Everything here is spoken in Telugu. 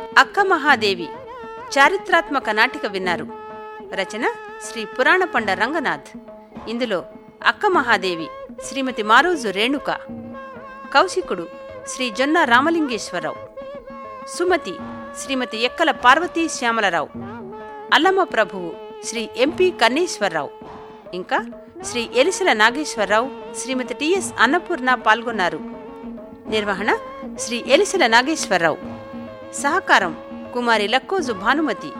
అక్క మహాదేవి చారిత్రాత్మక నాటిక విన్నారు రచన శ్రీ పురాణ పండ రంగనాథ్ ఇందులో అక్క మహాదేవి శ్రీమతి మారోజు రేణుక కౌశికుడు శ్రీ జొన్న రామలింగేశ్వరరావు సుమతి శ్రీమతి ఎక్కల పార్వతీ శ్యామలరావు అల్లమ్మ ప్రభువు శ్రీ ఎంపీ కన్నేశ్వరరావు ఇంకా శ్రీ ఎలిసల నాగేశ్వరరావు శ్రీమతి టిఎస్ అన్నపూర్ణ పాల్గొన్నారు నిర్వహణ శ్రీ ఎలిసల నాగేశ్వరరావు సహకారం కుమారి లక్కోజు భానుమతి